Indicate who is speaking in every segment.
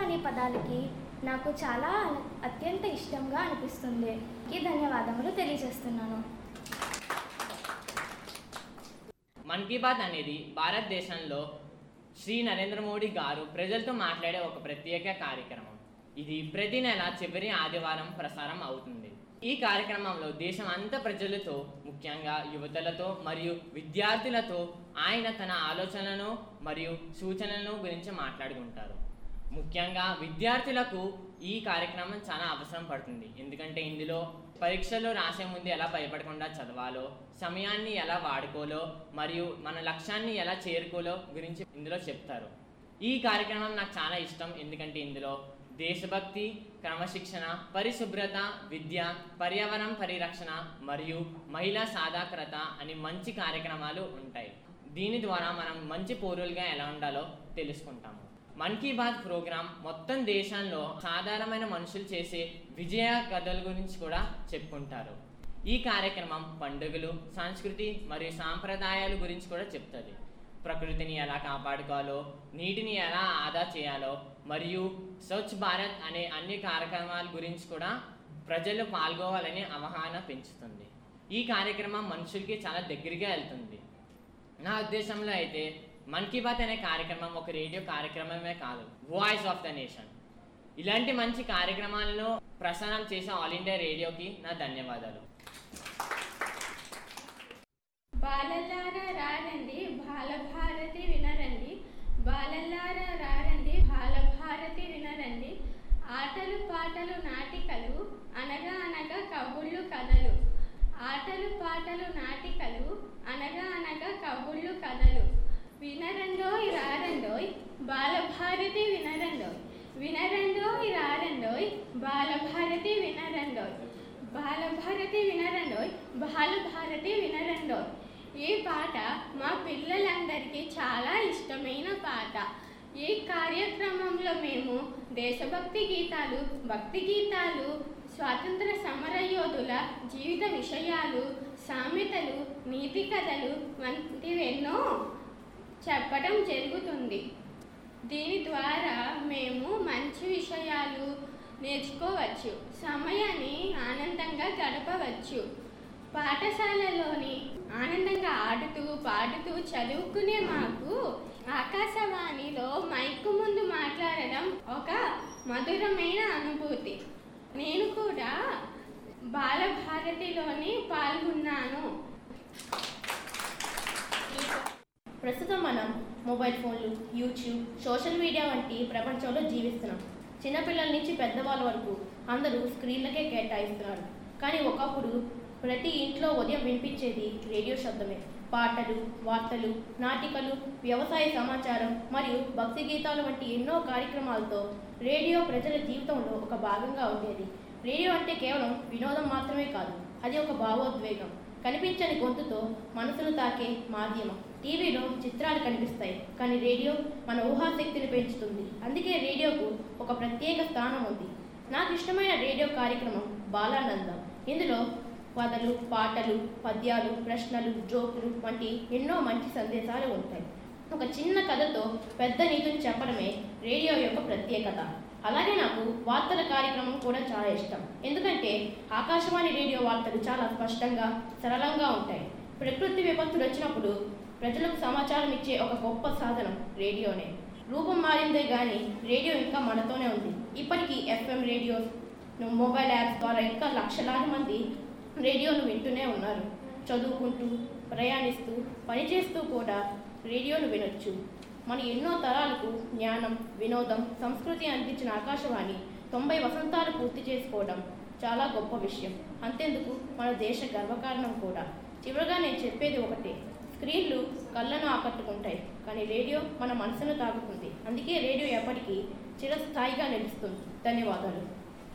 Speaker 1: అనే పదాలకి నాకు చాలా అత్యంత ఇష్టంగా అనిపిస్తుంది ఈ ధన్యవాదములు తెలియజేస్తున్నాను
Speaker 2: మన్ కీ బాత్ అనేది భారతదేశంలో శ్రీ నరేంద్ర మోడీ గారు ప్రజలతో మాట్లాడే ఒక ప్రత్యేక కార్యక్రమం ఇది ప్రతి నెల చివరి ఆదివారం ప్రసారం అవుతుంది ఈ కార్యక్రమంలో దేశం అంతా ప్రజలతో ముఖ్యంగా యువతలతో మరియు విద్యార్థులతో ఆయన తన ఆలోచనలను మరియు సూచనలను గురించి మాట్లాడుకుంటారు ముఖ్యంగా విద్యార్థులకు ఈ కార్యక్రమం చాలా అవసరం పడుతుంది ఎందుకంటే ఇందులో పరీక్షలు రాసే ముందు ఎలా భయపడకుండా చదవాలో సమయాన్ని ఎలా వాడుకోలో మరియు మన లక్ష్యాన్ని ఎలా చేరుకోలో గురించి ఇందులో చెప్తారు ఈ కార్యక్రమం నాకు చాలా ఇష్టం ఎందుకంటే ఇందులో దేశభక్తి క్రమశిక్షణ పరిశుభ్రత విద్య పర్యావరణ పరిరక్షణ మరియు మహిళా సాధాకరత అని మంచి కార్యక్రమాలు ఉంటాయి దీని ద్వారా మనం మంచి పౌరులుగా ఎలా ఉండాలో తెలుసుకుంటాము మన్ కీ బాత్ ప్రోగ్రాం మొత్తం దేశంలో సాధారణమైన మనుషులు చేసే విజయ కథల గురించి కూడా చెప్పుకుంటారు ఈ కార్యక్రమం పండుగలు సంస్కృతి మరియు సాంప్రదాయాల గురించి కూడా చెప్తుంది ప్రకృతిని ఎలా కాపాడుకోవాలో నీటిని ఎలా ఆదా చేయాలో మరియు స్వచ్ఛ భారత్ అనే అన్ని కార్యక్రమాల గురించి కూడా ప్రజలు పాల్గొవాలని అవగాహన పెంచుతుంది ఈ కార్యక్రమం మనుషులకి చాలా దగ్గరగా వెళ్తుంది నా ఉద్దేశంలో అయితే మన్ కీ బాత్ అనే కార్యక్రమం ఒక రేడియో కార్యక్రమమే కాదు వాయిస్ ఆఫ్ ద నేషన్ ఇలాంటి మంచి కార్యక్రమాలను ప్రసారం చేసే ఆల్ ఇండియా రేడియోకి నా ధన్యవాదాలు
Speaker 3: బాలల్లారా రారండి బాలభారతి వినరండి బాలల్లారా రారండి బాలభారతి వినరండి ఆటలు పాటలు నాటికలు అనగా అనగా కబుళ్ళు కథలు ఆటలు పాటలు నాటికలు అనగా అనగా కబుళ్ళు కథలు వినరండోయ్ రారండోయ్ బాలభారతి వినరండోయ్ వినరండోయ్ రారండోయ్ బాలభారతి వినరండోయ్ బాలభారతి వినరండోయ్ బాలభారతి వినరండోయ్ ఈ పాట మా పిల్లలందరికీ చాలా ఇష్టమైన పాట ఈ కార్యక్రమంలో మేము దేశభక్తి గీతాలు భక్తి గీతాలు స్వాతంత్ర సమరయోధుల జీవిత విషయాలు సామెతలు నీతి కథలు వంటివెన్నో చెప్పడం జరుగుతుంది దీని ద్వారా మేము మంచి విషయాలు నేర్చుకోవచ్చు సమయాన్ని ఆనందంగా గడపవచ్చు పాఠశాలలోని ఆనందంగా ఆడుతూ పాడుతూ చదువుకునే మాకు ఆకాశవాణిలో మైకు ముందు మాట్లాడడం ఒక మధురమైన అనుభూతి నేను కూడా బాలభారతిలోని పాల్గొన్నాను
Speaker 4: ప్రస్తుతం మనం మొబైల్ ఫోన్లు యూట్యూబ్ సోషల్ మీడియా వంటి ప్రపంచంలో జీవిస్తున్నాం చిన్నపిల్లల నుంచి పెద్దవాళ్ళ వరకు అందరూ స్క్రీన్లకే కేటాయిస్తున్నారు కానీ ఒకప్పుడు ప్రతి ఇంట్లో ఉదయం వినిపించేది రేడియో శబ్దమే పాటలు వార్తలు నాటికలు వ్యవసాయ సమాచారం మరియు భక్తి గీతాలు వంటి ఎన్నో కార్యక్రమాలతో రేడియో ప్రజల జీవితంలో ఒక భాగంగా ఉండేది రేడియో అంటే కేవలం వినోదం మాత్రమే కాదు అది ఒక భావోద్వేగం కనిపించని గొంతుతో మనసును తాకే మాధ్యమం టీవీలో చిత్రాలు కనిపిస్తాయి కానీ రేడియో మన ఊహాశక్తిని పెంచుతుంది అందుకే రేడియోకు ఒక ప్రత్యేక స్థానం ఉంది నాకు ఇష్టమైన రేడియో కార్యక్రమం బాలానందం ఇందులో కథలు పాటలు పద్యాలు ప్రశ్నలు జోకులు వంటి ఎన్నో మంచి సందేశాలు ఉంటాయి ఒక చిన్న కథతో పెద్ద నీతిని చెప్పడమే రేడియో యొక్క ప్రత్యేకత అలాగే నాకు వార్తల కార్యక్రమం కూడా చాలా ఇష్టం ఎందుకంటే ఆకాశవాణి రేడియో వార్తలు చాలా స్పష్టంగా సరళంగా ఉంటాయి ప్రకృతి విపత్తులు వచ్చినప్పుడు ప్రజలకు సమాచారం ఇచ్చే ఒక గొప్ప సాధనం రేడియోనే రూపం మారిందే కానీ రేడియో ఇంకా మనతోనే ఉంది ఇప్పటికీ ఎఫ్ఎం రేడియోస్ మొబైల్ యాప్స్ ద్వారా ఇంకా లక్షలాది మంది రేడియోను వింటూనే ఉన్నారు చదువుకుంటూ ప్రయాణిస్తూ పనిచేస్తూ కూడా రేడియోను వినొచ్చు మన ఎన్నో తరాలకు జ్ఞానం వినోదం సంస్కృతి అందించిన ఆకాశవాణి తొంభై వసంతాలు పూర్తి చేసుకోవడం చాలా గొప్ప విషయం అంతేందుకు మన దేశ గర్వకారణం కూడా చివరగా నేను చెప్పేది ఒకటే స్క్రీన్లు కళ్ళను ఆకట్టుకుంటాయి కానీ రేడియో మన మనసును తాకుతుంది అందుకే రేడియో ఎప్పటికీ చిరస్థాయిగా నిలుస్తుంది ధన్యవాదాలు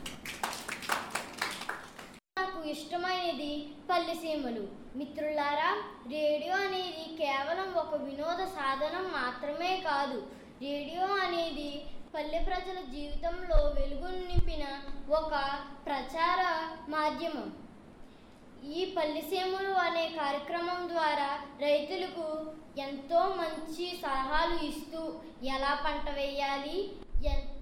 Speaker 5: నాకు ఇష్టమైనది పల్లెసీమలు మిత్రులారా రేడియో అనేది కేవలం ఒక వినోద సాధనం మాత్రమే కాదు రేడియో అనేది పల్లె ప్రజల జీవితంలో వెలుగును నింపిన ఒక ప్రచార మాధ్యమం ఈ పల్లెసీమలు అనే కార్యక్రమం ద్వారా రైతులకు ఎంతో మంచి సలహాలు ఇస్తూ ఎలా పంట వేయాలి ఎన్